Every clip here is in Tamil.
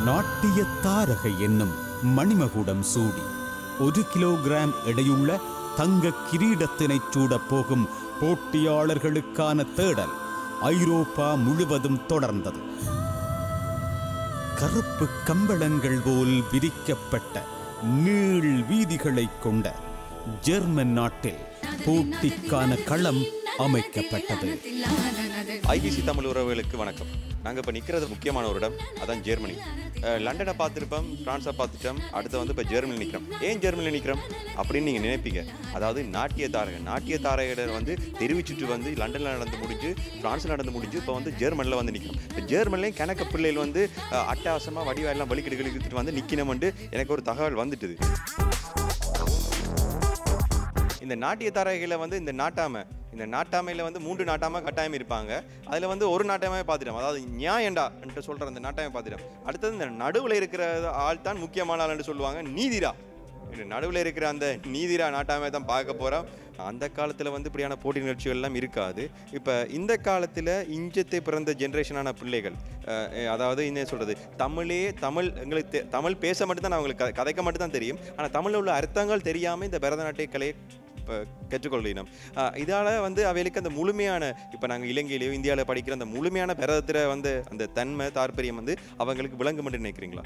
நாட்டிய தாரகை என்னும் மணிமகுடம் சூடி ஒரு கிலோகிராம் எடையுள்ள தங்க கிரீடத்தினைச் சூடப் போகும் போட்டியாளர்களுக்கான தேடல் ஐரோப்பா முழுவதும் தொடர்ந்தது கருப்பு கம்பளங்கள் போல் விரிக்கப்பட்ட நீள் வீதிகளைக் கொண்ட ஜெர்மன் நாட்டில் போட்டிக்கான களம் அமைக்கப்பட்டது ஐபிசி தமிழ் உறவுகளுக்கு வணக்கம் நாங்கள் இப்போ நிற்கிறது முக்கியமான ஒரு இடம் அதான் ஜெர்மனி அஹ் லண்டனை பார்த்துருப்போம் ஃப்ரான்ஸை பார்த்துட்டோம் அடுத்து வந்து இப்போ ஜெர்மனி நிற்கிறோம் ஏன் ஜெர்மனியில் நிற்கிறோம் அப்படின்னு நீங்கள் நினைப்பீங்க அதாவது நாட்டிய தாரகன் நாட்டிய தாரகர் வந்து தெரிவிச்சுட்டு வந்து லண்டனில் நடந்து முடிஞ்சு ஃப்ரான்ஸில் நடந்து முடிஞ்சு இப்போ வந்து ஜெர்மனியில் வந்து நிற்கிறோம் இப்போ ஜெர்மனிலையும் கணக்க பிள்ளைகள் வந்து அஹ், அட்டகாசமாக வடிவாயெல்லாம் வலிக்கிட்டு இழுத்துட்டு வந்து நிற்கணும்னு எனக்கு ஒரு தகவல் வந்துட்டுது இந்த நாட்டிய தாரகையில் வந்து இந்த நாட்டாமை இந்த நாட்டாமையில் வந்து மூன்று நாட்டாமை கட்டாயம் இருப்பாங்க அதில் வந்து ஒரு நாட்டாமே பார்த்துட்டோம் அதாவது நியாயண்டா என்று சொல்கிற அந்த நாட்டாமை பார்த்துட்டோம் அடுத்தது இந்த நடுவில் இருக்கிற ஆள் தான் முக்கியமான ஆள்னு சொல்லுவாங்க நீதிரா இந்த நடுவில் இருக்கிற அந்த நீதிரா நாட்டாமை தான் பார்க்க போகிறோம் அந்த காலத்தில் வந்து இப்படியான போட்டி நிகழ்ச்சிகள் எல்லாம் இருக்காது இப்போ இந்த காலத்தில் இஞ்சத்தை பிறந்த ஜென்ரேஷனான பிள்ளைகள் அஹ், அதாவது என்ன சொல்கிறது தமிழே தமிழ் எங்களுக்கு தெ- தமிழ் பேச மட்டும்தான் அவங்களுக்கு க- கதைக்க மட்டும்தான் தெரியும் ஆனால் தமிழில் உள்ள அர்த்தங்கள் தெரியாமல் இந்த பரதநாட்டிய கலையை இப்போ கற்றுக்கொள்ளினோம் இதால் வந்து அவைகளுக்கு அந்த முழுமையான இப்போ நாங்கள் இலங்கையிலேயோ இந்தியாவில் படிக்கிற அந்த முழுமையான பரதத்தில் வந்து அந்த தன்மை தாற்பயம் வந்து அவங்களுக்கு விளங்கும் என்று நினைக்கிறீங்களா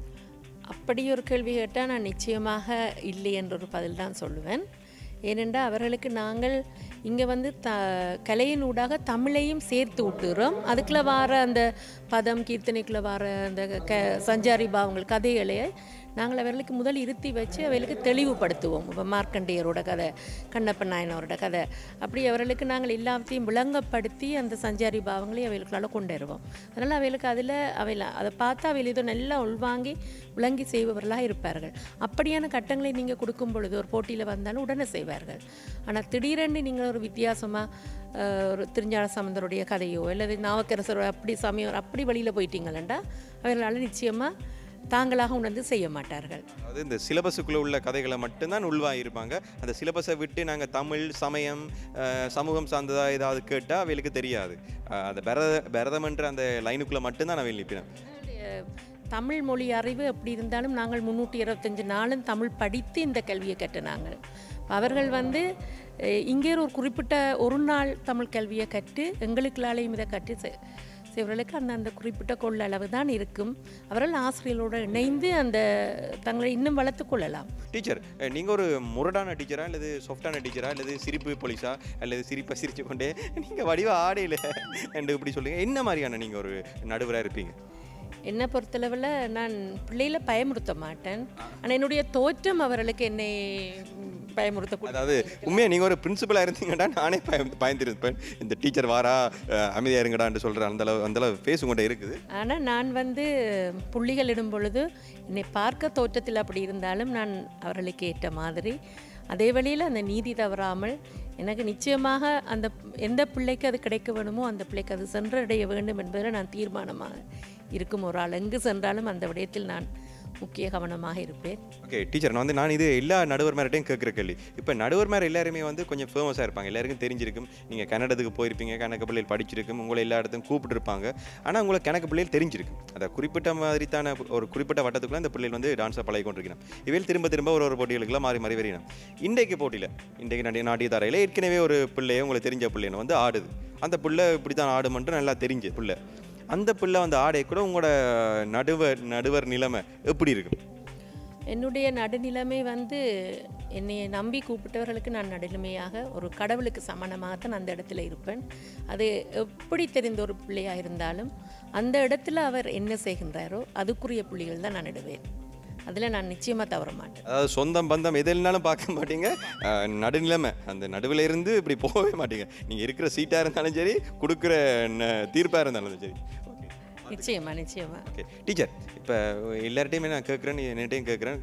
அப்படி ஒரு கேள்வி கேட்டால் நான் நிச்சயமாக இல்லை என்ற ஒரு பதில் தான் சொல்லுவேன் ஏனென்றால் அவர்களுக்கு நாங்கள் இங்கே வந்து த கலையின் ஊடாக தமிழையும் சேர்த்து விட்டுறோம் அதுக்குள்ளே வர அந்த பதம் கீர்த்தனைக்குள்ளே வர அந்த க சஞ்சாரி பாவங்கள் கதைகளையே நாங்கள் அவர்களுக்கு முதல் இருத்தி வச்சு அவர்களுக்கு தெளிவுபடுத்துவோம் இப்போ மார்க்கண்டேயரோட கதை கண்ணப்ப நாயனரோட கதை அப்படி அவர்களுக்கு நாங்கள் எல்லாத்தையும் விளங்கப்படுத்தி அந்த சஞ்சாரி பாவங்களை அவைகளுக்குள்ளால கொண்டு வருவோம் அதனால் அவைகளுக்கு அதில் அவையில் அதை பார்த்தா அவையில் ஏதோ நல்லா உள்வாங்கி விளங்கி செய்பவர்களாக இருப்பார்கள் அப்படியான கட்டங்களை நீங்கள் கொடுக்கும் பொழுது ஒரு போட்டியில் வந்தாலும் உடனே செய்வார்கள் ஆனால் திடீரென்று நீங்கள் ஒரு வித்தியாசமாக ஒரு திருஞான சம்பந்தருடைய கதையோ அல்லது நாவக்கரசரோட அப்படி சமயம் அப்படி வழியில் போயிட்டீங்களா அவர்களால் நிச்சயமாக தாங்களாக உணர்ந்து செய்ய மாட்டார்கள் அதாவது இந்த சிலபஸுக்குள்ளே உள்ள கதைகளை மட்டும்தான் உள்வாங்கி இருப்பாங்க அந்த சிலபஸை விட்டு நாங்கள் தமிழ் சமயம் அஹ், சமூகம் சார்ந்ததாக ஏதாவது கேட்டால் அவைகளுக்கு தெரியாது அஹ், அந்த பரத பரதம்ன்ற அந்த லைனுக்குள்ளே மட்டும்தான் நான் நிற்பினேன் எங்களுடைய தமிழ் மொழி அறிவு எப்படி இருந்தாலும் நாங்கள் முந்நூற்றி இருபத்தஞ்சு நாளும் தமிழ் படித்து இந்த கல்வியை கற்ற நாங்கள் அவர்கள் வந்து அஹ், இங்கே ஒரு குறிப்பிட்ட ஒரு நாள் தமிழ் கல்வியை கற்று எங்களுக்குள்ளாலையும் இதை கற்று செ- செய்வர்களுக்கு அந்த அந்த குறிப்பிட்ட கொள்ளளவு தான் இருக்கும் அவர்கள் ஆசிரியர்களோடு இணைந்து அந்த தங்களை இன்னும் வளர்த்து கொள்ளலாம் டீச்சர் நீங்கள் ஒரு முரடான டீச்சரா அல்லது சாஃப்டான டீச்சரா அல்லது சிரிப்பு போலீஸா அல்லது சிரிப்பை சிரிச்சு கொண்டே நீங்கள் வடிவ ஆடையில் என்று இப்படி சொல்லுங்க என்ன மாதிரியான நீங்கள் ஒரு நடுவராக இருப்பீங்க என்னை பொறுத்தளவில் நான் பிள்ளைகளை பயமுறுத்த மாட்டேன் ஆனால் என்னுடைய தோற்றம் அவர்களுக்கு என்னை ம், பயமுறுத்தக்கூடிய அதாவது உண்மையாக நீங்கள் ஒரு பிரின்சிபலாக இருந்தீங்கன்னா நானே பயம் பயந்துருப்பேன் இந்த டீச்சர் வாரா அஹ், அமைதியா இருங்கடான்னு சொல்கிற அந்த அளவு அந்த அளவு ஃபேஸ் உங்கள்கிட்ட இருக்குது ஆனால் நான் வந்து புள்ளிகள் இடும் பொழுது என்னை பார்க்க தோற்றத்தில் அப்படி இருந்தாலும் நான் அவர்களுக்கு ஏற்ற மாதிரி அதே வழியில் அந்த நீதி தவறாமல் எனக்கு நிச்சயமாக அந்த எந்த பிள்ளைக்கு அது கிடைக்க வேணுமோ அந்த பிள்ளைக்கு அது சென்றடைய வேண்டும் என்பதில் நான் தீர்மானமாக இருக்கும் ஒரு ஆள் எங்கு சென்றாலும் அந்த விடயத்தில் நான் முக்கிய கவனமாக இருப்பேன் ஓகே டீச்சர் நான் வந்து நான் இது எல்லா நடுவர் மேர்ட்டையும் கேட்குற கேள்வி இப்போ நடுவர் மேர் எல்லாருமே வந்து கொஞ்சம் ஃபேமஸாக இருப்பாங்க எல்லாருக்கும் தெரிஞ்சிருக்கும் நீங்கள் கன்னடத்துக்கு போயிருப்பீங்க கணக்கு பிள்ளைகள் படிச்சிருக்கும் உங்களை எல்லா இடத்தையும் கூப்பிட்டுருப்பாங்க ஆனால் உங்களை கணக்கு பிள்ளைகள் தெரிஞ்சிருக்கும் அதை குறிப்பிட்ட மாதிரி தான ஒரு குறிப்பிட்ட வட்டத்துக்குள்ள இந்த பிள்ளைகள் வந்து டான்ஸை பழகி கொண்டிருக்கணும் இவையில் திரும்ப திரும்ப ஒரு ஒரு போட்டிகளுக்குலாம் மாறி மாறி வரையணும் இன்றைக்கு போட்டியில் இன்றைக்கு நாட்டிய நாட்டிய தாரையில் ஏற்கனவே ஒரு பிள்ளையை உங்களுக்கு தெரிஞ்ச பிள்ளைன்னு வந்து ஆடுது அந்த பிள்ளை இப்படி தான் ஆடுமன்ட்டு நல்லா தெரிஞ்ச பிள்ளை அந்த பிள்ளை வந்து ஆடை கூட உங்களோட நடுவர் நடுவர் நிலைமை எப்படி இருக்கும் என்னுடைய நடுநிலைமை வந்து என்னை நம்பி கூப்பிட்டவர்களுக்கு நான் நடுநிலைமையாக ஒரு கடவுளுக்கு சமானமாகத்தான் அந்த இடத்துல இருப்பேன் அது எப்படி தெரிந்த ஒரு பிள்ளையாக இருந்தாலும் அந்த இடத்துல அவர் என்ன செய்கின்றாரோ அதுக்குரிய புள்ளிகள் தான் நான் இடுவேன் அதில் நான் நிச்சயமாக தவற மாட்டேன் அதாவது சொந்தம் பந்தம் எதெல்லாம் பார்க்க மாட்டீங்க அஹ், நடுநிலைமை அந்த நடுவில் இருந்து இப்படி போகவே மாட்டீங்க நீங்கள் இருக்கிற சீட்டாக இருந்தாலும் சரி கொடுக்குற தீர்ப்பாக இருந்தாலும் சரி ஓகே நிச்சயமா நிச்சயமா ஓகே டீச்சர் இப்போ எல்லார்ட்டையுமே நான் கேட்குறேன் என்னட்டையும் கேட்குறேன்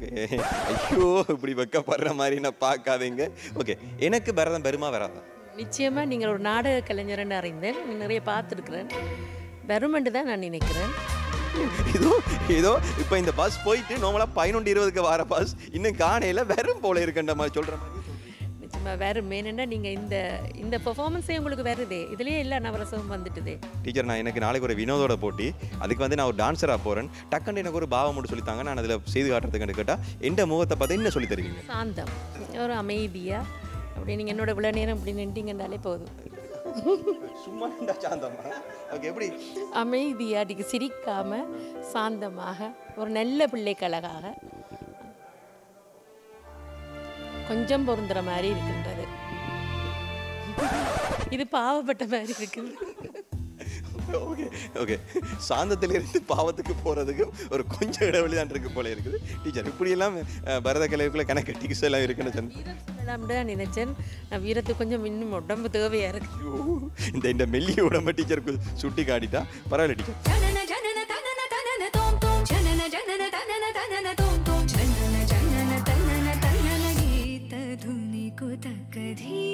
ஐயோ இப்படி வைக்கப்படுற மாதிரி நான் பார்க்காதீங்க ஓகே எனக்கு பரதம் பெருமா வராதான் நிச்சயமாக நீங்கள் ஒரு நாடக கலைஞர்னு அறிந்தேன் நீ நிறைய பார்த்துருக்குறேன் வருமென்று தான் நான் நினைக்கிறேன் இதோ இதோ இப்போ இந்த பஸ் போயிட்டு நார்மலாக பதினொன்று இருபதுக்கு வர பஸ் இன்னும் காணையில் வெறும் போல இருக்குன்ற மாதிரி சொல்கிற மாதிரி நிச்சயமாக வரும் ஏனென்னா நீங்கள் இந்த இந்த பெர்ஃபார்மன்ஸே உங்களுக்கு வருதே இதுலேயே எல்லா நவரசமும் வந்துட்டுதே டீச்சர் நான் எனக்கு நாளைக்கு ஒரு வினோதோட போட்டி அதுக்கு வந்து நான் ஒரு டான்ஸராக போகிறேன் டக்குன்னு எனக்கு ஒரு பாவம் மட்டும் சொல்லித்தாங்க நான் அதில் செய்து காட்டுறதுக்கு கேட்டால் எந்த முகத்தை பார்த்து என்ன சொல்லி தருவீங்க சாந்தம் ஒரு அமைதியாக அப்படி நீங்கள் என்னோட இவ்வளோ நேரம் இப்படி நின்றீங்கன்னாலே போதும் சும்மா சாந்தமா ஓகே எப்படி அமைதியாக அடிக்க சிரிக்காமல் சாந்தமாக ஒரு நல்ல பிள்ளைக்கு அழகாக கொஞ்சம் பொருந்துற மாதிரி இருக்கின்றது இது பாவப்பட்ட மாதிரி இருக்குது ஓகே ஓகே சாந்தத்திலிருந்து பாவத்துக்கு போகிறதுக்கு ஒரு கொஞ்சம் இடைவெளி தான் இருக்கு போல இருக்குது டீச்சர் இப்படியெல்லாம் அஹ், பரத கலைக்குள்ளே கணக்கு டிக்ஸ் எல்லாம் இருக்குன்னு சொன்ன வீரம் சொல்லலாம்னு தான் நினைச்சேன் நான் வீரத்துக்கு கொஞ்சம் இன்னும் உடம்பு தேவையாக இருக்கு ஐயோ, இந்த இந்த மெல்லிய உடம்ப டீச்சருக்கு சுட்டி காட்டிட்டா பரவாயில்ல டீச்சர் ஜனன ஜனன தனன தனன தோம் தோம் ஜனன ஜனன தனன தனன தோம் தோம் ஜனன ஜனன தனன தனன கீத ಧುನಿ ಕುತಕಧೀ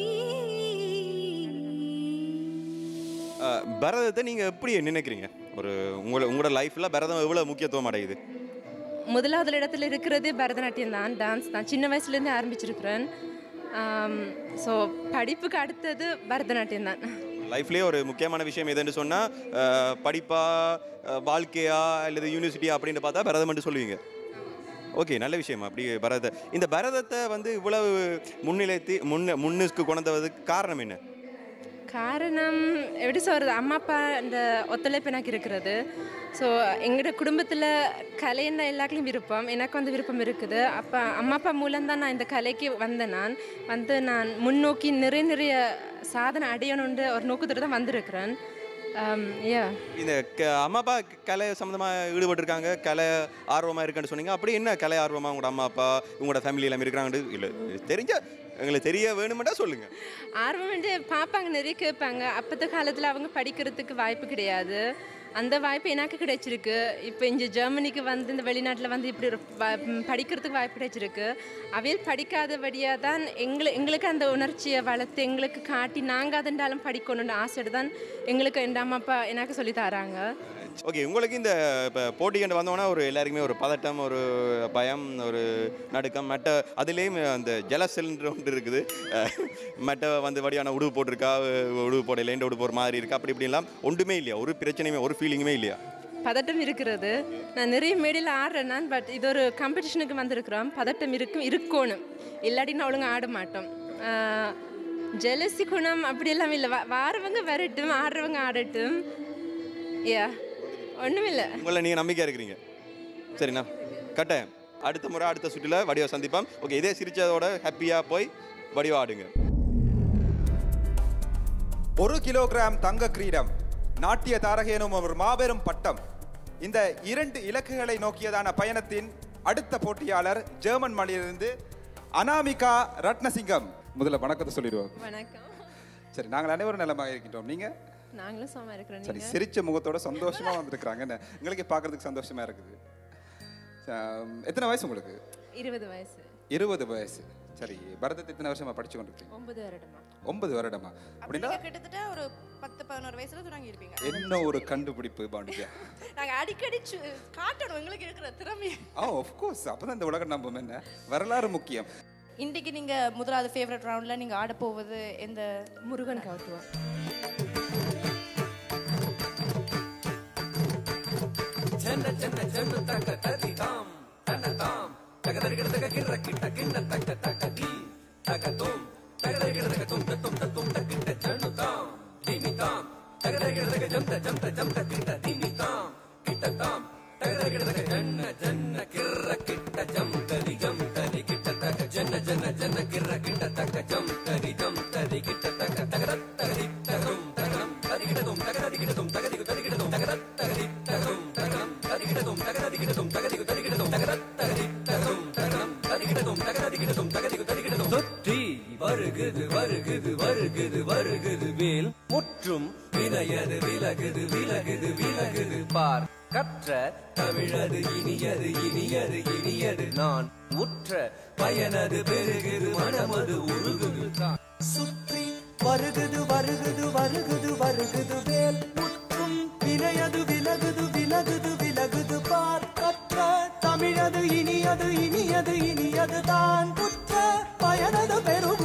அஹ், பரதத்தை நீங்கள் எப்படி நினைக்கிறீங்க ஒரு உங்களை உங்களோட லைஃப்பில் பரதம் எவ்வளோ முக்கியத்துவம் அடையுது முதலாவது இடத்துல இருக்கிறது பரதநாட்டியம் தான் டான்ஸ் தான் சின்ன வயசுலேருந்து ஆரம்பிச்சிருக்கிறேன் ஸோ படிப்புக்கு அடுத்தது பரதநாட்டியம் தான் லைஃப்லேயே ஒரு முக்கியமான விஷயம் எதுன்னு சொன்னால் படிப்பா அஹ், வாழ்க்கையா அல்லது யூனிவர்சிட்டியா அப்படின்னு பார்த்தா பரதம் சொல்லுவீங்க ஓகே நல்ல விஷயம் அப்படி பரத இந்த பரதத்தை வந்து இவ்வளவு முன்னிலைத்து முன்ன முன்னுக்கு கொண்டதுக்கு காரணம் என்ன காரணம் எப்படி சொல்கிறது அம்மா அப்பா இந்த ஒத்துழைப்பு எனக்கு இருக்கிறது ஸோ எங்களோட குடும்பத்தில் கலைன்னா எல்லாருக்கும் விருப்பம் எனக்கு வந்து விருப்பம் இருக்குது அப்போ அம்மா அப்பா மூலம்தான் நான் இந்த கலைக்கு வந்தேன் நான் வந்து நான் முன்னோக்கி நிறைய நிறைய சாதனை அடையணுன்ற ஒரு நோக்கத்தோடு தான் வந்திருக்கிறேன் யா இந்த க அம்மா அப்பா கலை சம்மந்தமாக ஈடுபட்டிருக்காங்க கலை ஆர்வமாக இருக்குன்னு சொன்னீங்க அப்படி என்ன கலை ஆர்வமாக உங்களோட அம்மா அப்பா உங்களோட ஃபேமிலி எல்லாம் இருக்கிறாங்க இல்லை தெரிஞ்ச எங்களுக்கு தெரிய வேணுமெண்டா சொல்லுங்கள் ஆர்வம் வந்து பார்ப்பாங்க நிறைய கேட்பாங்க அப்பத்த காலத்தில் அவங்க படிக்கிறதுக்கு வாய்ப்பு கிடையாது அந்த வாய்ப்பு எனக்கு கிடைச்சிருக்கு இப்போ இங்கே ஜெர்மனிக்கு வந்து இந்த வெளிநாட்டில் வந்து இப்படி ஒரு வ- ம், படிக்கிறதுக்கு வாய்ப்பு கிடைச்சிருக்கு அவையில் படிக்காதபடியாக தான் எங்களை எங்களுக்கு அந்த உணர்ச்சியை வளர்த்து எங்களுக்கு காட்டி நாங்கள் அதண்டாலும் படிக்கணும்னு ஆசையோடு தான் எங்களுக்கு எங்கள் அம்மா அப்பா எனக்கு சொல்லி தராங்க ஓகே உங்களுக்கு இந்த இப்போ போட்டி கண்டு வந்தோன்னா ஒரு எல்லாருக்குமே ஒரு பதட்டம் ஒரு பயம் ஒரு நடுக்கம் மற்ற அதுலேயும் அந்த ஜலசெல்ன்ற ஒன்று இருக்குது அஹ், மற்ற வந்து வடியான உடுவு போட்டிருக்கா உடுவு போடையில இந்த உடுப்பு ஒரு மாதிரி இருக்கா அப்படி இப்படிலாம் ஒன்றுமே இல்லையா ஒரு பிரச்சனையுமே ஒரு ஃபீலிங்குமே இல்லையா பதட்டம் இருக்கிறது நான் நிறைய மேடையில் ஆடுறேன் நான் பட் இது ஒரு காம்படிஷனுக்கு வந்திருக்கிறோம் பதட்டம் இருக்கும் இருக்கணும் இல்லாட்டி நான் ஒழுங்கா ஆட மாட்டோம் ஜெலசி குணம் அப்படியெல்லாம் இல்லை வா வாரவங்க வரட்டும் ஆடுறவங்க ஆடட்டும் யா ஒன்றும் இல்லை உங்களை நீங்கள் நம்பிக்கையாக இருக்கிறீங்க சரிண்ணா கட்டாயம் அடுத்த முறை அடுத்த சுற்றில் வடிவ சந்திப்போம் ஓகே இதே சிரிச்சதோட ஹாப்பியாக போய் வடிவ ஆடுங்க ஒரு கிலோகிராம் தங்க கிரீடம் நாட்டிய தாரகை எனும் ஒரு மாபெரும் பட்டம் இந்த இரண்டு இலக்குகளை நோக்கியதான பயணத்தின் அடுத்த போட்டியாளர் ஜெர்மன் மொழியிலிருந்து அனாமிகா ரத்னசிங்கம் முதல்ல வணக்கத்தை சொல்லிடுவோம் வணக்கம் சரி நாங்கள் அனைவரும் நலமாக இருக்கின்றோம் நீங்க நாங்களும் சும்மா இருக்கிறோம் சரி சிரிச்ச முகத்தோட சந்தோஷமா வந்திருக்கிறாங்க என்ன உங்களுக்கு பார்க்கறதுக்கு சந்தோஷமா இருக்குது ஆம், எத்தனை வயசு உங்களுக்கு இருபது வயசு இருபது வயசு சரி பரதத்தை எத்தனை வருஷமா படிச்சு கொண்டிருக்கீங்க ஒன்பது வருடமா ஒன்பது வருடமா அப்படின்னா நீங்க கிட்டத்தட்ட ஒரு பத்து பதினோரு வயசுல தொடங்கி இருப்பீங்க என்ன ஒரு கண்டுபிடிப்பு பாண்டியா நாங்க அடிக்கடி சு- காட்டணும் எங்களுக்கு இருக்கிற திறமையை ஆ கோர்ஸ் அப்பதான் இந்த உலகம் நம்பும் என்ன வரலாறு முக்கியம் இன்னைக்கு நீங்க முதலாவது ஃபேவரட் ரவுண்ட்ல நீங்க ஆட போவது எந்த முருகன் கவுத்துவா தொற்றி வருகுது வருகுது வருகுது வருகுது வேல் முற்றும் வினையது விலகுது விலகுது விலகுது பார் கற்ற தமிழது இனியது இனியது இனியது நான் உற்ற பயனது பெருகுது மனமது உருகுது தான் சுற்றி வருகுது வருகுது வருகுது வருகுது வேல் முற்றும் வினையது விலகுது விலகுது விலகுது பார் கற்ற தமிழது இனியது இனியது இனியது தான் புற்ற பயனது பெருகுது மன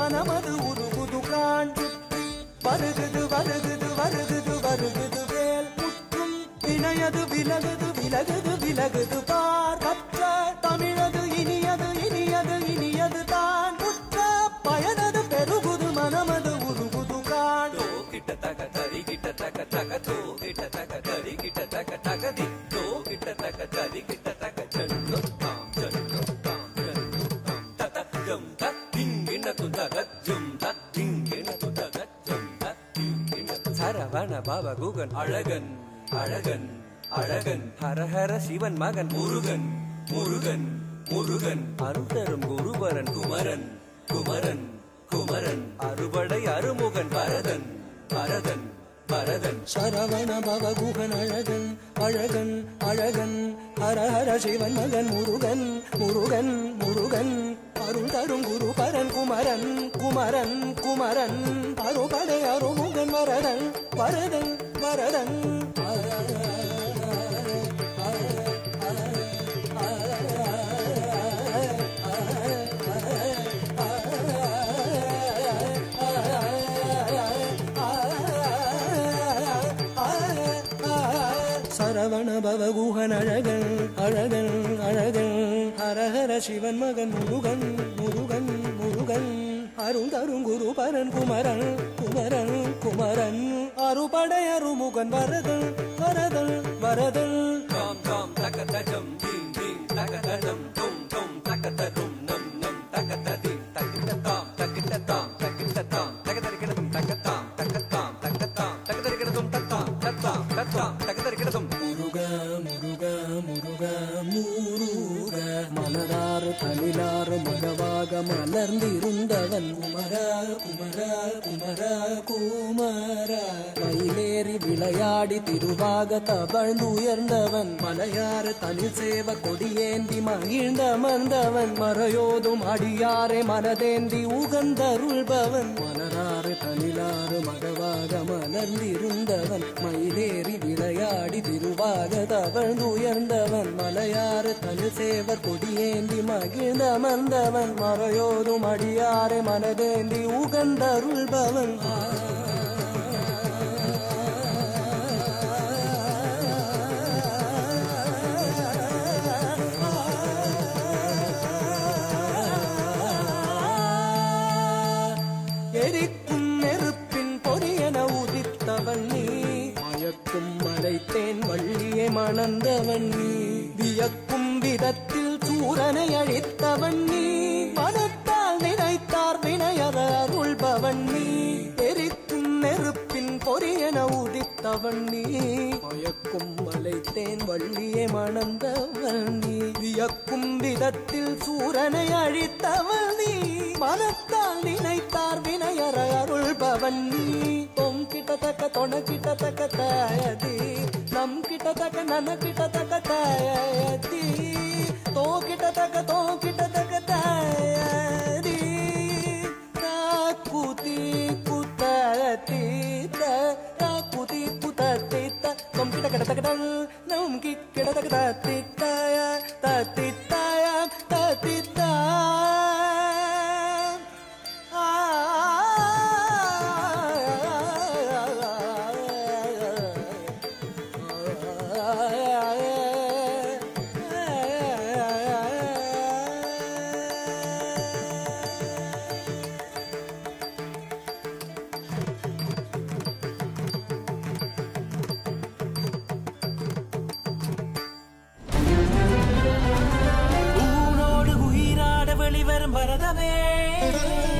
மனமது உருகுது காண் வருகுது வருகுது வருகுது வருகுது வேல் முற்றும் இணையது விலகுது விலகுது விலகுது பார் கற்ற தமிழது இனியது இனியது இனியது தான் உற்ற பயனது பெருகுது மனமது உருகுது காண் கிட்ட தக தரி கிட்ட தக தக தோ கிட்ட தக தரி கிட்ட தக தக தி தோ கிட்ட தக தரி கிட்ட தக ஜன்னு தாம் ஜன்னு தாம் ஜன்னு தாம் தத ஜம் தத் திங்கின துதக ஜம் தத் திங்கின துதக ஜம் தத் திங்கின சரவண பவ குகன் அழகன் அழகன் அழகன் ஹரஹர சிவன் மகன் முருகன் முருகன் முருகன் அருந்தரும் குருபரன் குமரன் குமரன் குமரன் அறுபடை அருமுகன் பரதன் பரதன் பரதன் சரவண பவகுகன் அழகன் அழகன் அழகன் ஹரஹர சிவன் மகன் முருகன் முருகன் முருகன் அருள் தரும் குருபரன் குமரன் குமரன் குமரன் அறுபடை அருமுகன் வரதன் வரதன் வரதன் சரவண பவகுகன் அழகன் அழகன் அழகன் ஹரஹர சிவன் மகன் முருகன் முருகன் முருகன் அருந்தரும் குருபரன் குமரன் குமரன் குமரன் அறுபடை அருமுகன் வரதன் வரதன் வரதன் தாம் தாம் தக தஜம் தீம் தீம் தக தஜம் தும் தும் தக ததும் நம் நம் தக ததி தகிட்ட தாம் தகிட்ட தாம் தகிட்ட தாம் தக தரிக்கிறதும் தக தாம் தக தாம் தக தாம் தக தரிக்கிறதும் தத்தாம் தத்தாம் தத்தாம் தக தரிக்கிறதும் முருக முருக முருக முருக மலராறு தனிலாறு மகவாக மலர்ந்திருந்தவன் குமர குமர குமர குமர மயிலேறி விளையாடி திருவாக தவழ்ந்துயர்ந்தவன் மலையாறு தனி சேவ கொடியேந்தி மகிழ்ந்த மந்தவன் மறையோதும் அடியாரை மனதேந்தி உகந்தருள்பவன் மலராறு தனிலாறு மகவாக மலர்ந்திருந்தவன் மயிலேறி விளையாடி திருவாக தவழ்ந்துயர்ந்தவன் மலையாறு தனி சேவர் கொடியேந்தி மகிழ்ந்த மந்தவன் மறையோதும் அடியாரை மனதேந்தி உகந்தருள்பவன் எரிக்கும் நெருப்பின் பொரியன உதித்தவன் நீ மயக்கும் மலைத்தேன் வள்ளியை மணந்தவன் நீ வியக்கும் விதத்தில் சூரனை அழித்தவன் நீ மனத்தால் நினைத்தார் வினையற அருள்பவன் நீ எரிக்கும் நெருப்பின் பொரியன உதித்தவன் நீ மயக்கும் மலைத்தேன் வள்ளியை மணந்தவன் நீ வியக்கும் விதத்தில் சூரனை அழித்தவன் நீ மனத்தால் நினைத்தார் வினையற அருள்பவன் நீ தொம் கிட்டத்தக்க தொண கிட்டத்தக்க தயதி நம் கிட்டத்தக்க நன கிட்டத்தக்க தயதி தோ கிட்டத்தக்க தோ கிட்டத்தக்க தயதி காக்குதி குத்தீத்த காக்குதி குத்தீத்த தொம் கிட்ட கிடத்தக்கடன் நம் கிடத்தக்க தத்தித்தாய தத்தித்தாய தத்தித்தாய ஊனோடு உயிராட வெளிவரும் பரதமே